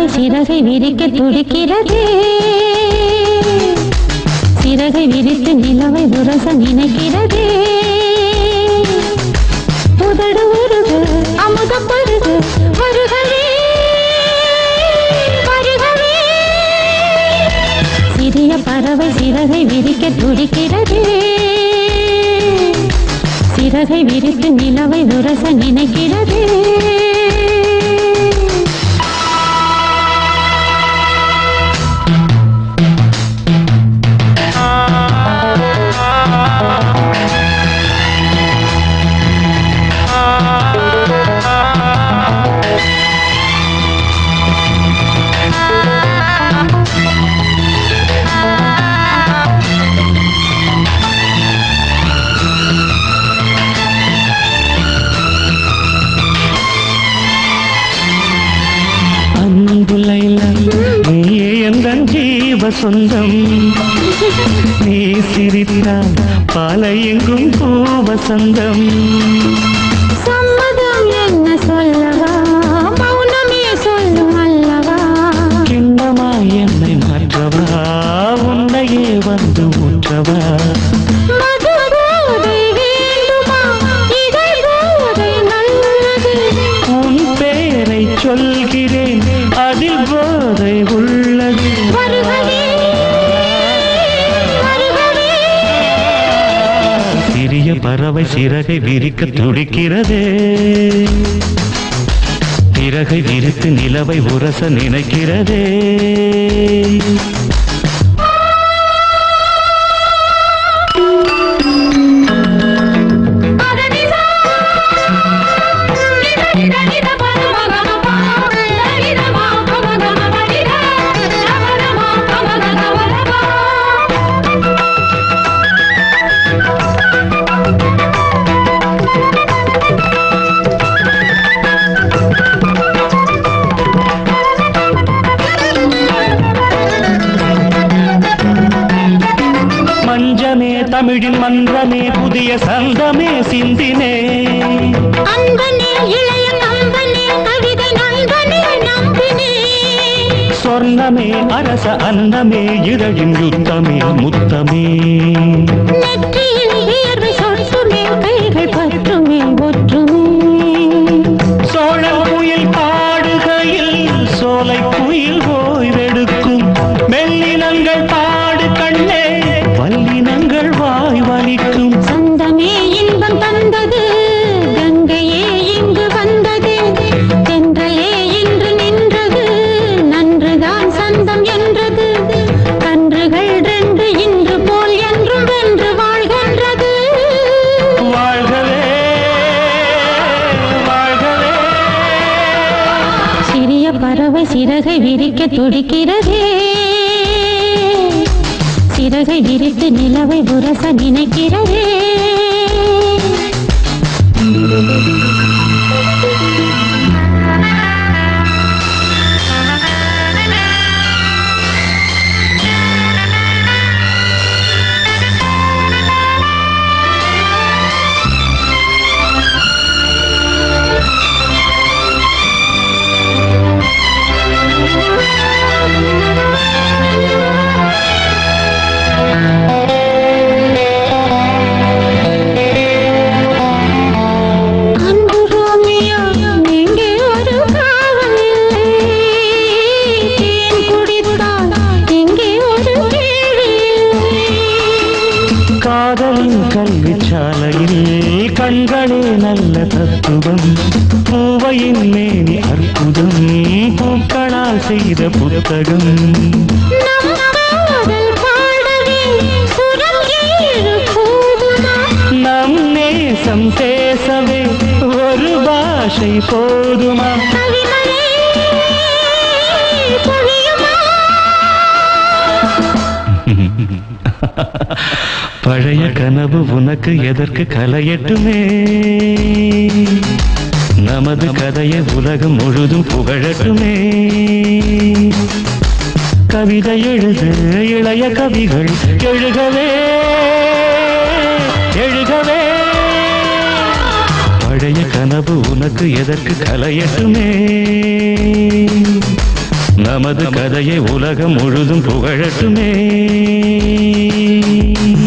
பறவை சிறகை விரிக்க துடிக்கிறது சிறகை விரித்து நிலவை உரச நினைக்கிறது உதடு உருகு அமுத பருகு வருகவே வருகவே சிறிய பறவை சிறகை விரிக்க துடிக்கிறது சிறகை விரித்து நிலவை உரச நினைக்கிறது அன்புலைல நீயே எந்த ஜீவ சொந்தம் நீ சிரித்தால் பாலை எங்கும் பூவசந்தம் சம்மதம் என்ன சொல்லவா மௌனமே சொல்லும் அல்லவா கிண்ணமாய் என்னை மாற்றவா உன்னையே வந்து ஊற்றவா மது போதை வேண்டுமா இதழ் போதை நல்லது உன் பேரை சொல்கிறேன் அதில் போதை உள்ளது வருகவே வருகவே சிறிய பறவை சிறகை விரிக்க துடிக்கிறதே பிறகை விரித்து நிலவை உரச நினைக்கிறதே மஞ்சமே தமிழின் மன்றமே புதிய சந்தமே சிந்தினே அன்பனே இளைய நம்பனே கவிதை நண்பனே நம்பினே சொர்ணமே அரச அன்னமே இதழின் யுத்தமே முத்தமே நெற்றியில் வியர்வை சொட்டுமே கைகள் பற்றுமே ஒற்றுமே சோழல் குயில் பாடுகையில் சோலை குயில் ஓய்வெடுக்கும் மெல்லினங்கள் பாடு கண்ணே வல்லினங்கள் வாய் வலிக்கும் சந்தமே இன்பம் தந்தது கங்கையே இங்கு வந்தது தென்றலே இன்று நின்றது நன்றுதான் சந்தம் என்றது கன்றுகள் ரெண்டு இன்று போல் என்றும் வென்று வாழ்கின்றது வாழ்கவே வாழ்கவே சிறிய பறவை சிறகை விரிக்க துடிக்கிறதே சிறகை விரித்து நிலவை புரச நினைக்கிறதே அன்பு ரோமியோ எங்கே ஒரு காவல் இல்லை தேன் குடித்தால் எங்கே ஒரு கேள்வி இல்லை காதலின் கல்விச்சாலையில் கண்களே நல்ல தத்துவம் பூவையின் மேனி அற்புதம் பூக்களால் செய்த புத்தகம் நம் காதல் பாடவே சுரம் ஏழு போதுமா நம் நேசம் பேசவே ஒரு பாஷை போதுமா கவிமழை பொழியுமா பழைய கனவு உனக்கு எதற்கு கலையட்டுமே நமது கதையை உலகம் முழுதும் புகழட்டுமே கவிதை எழுது இளைய கவிகள் எழுகவே எழுகவே பழைய கனவு உனக்கு எதற்கு கலையட்டுமே நமது கதையை உலகம் முழுதும் புகழட்டுமே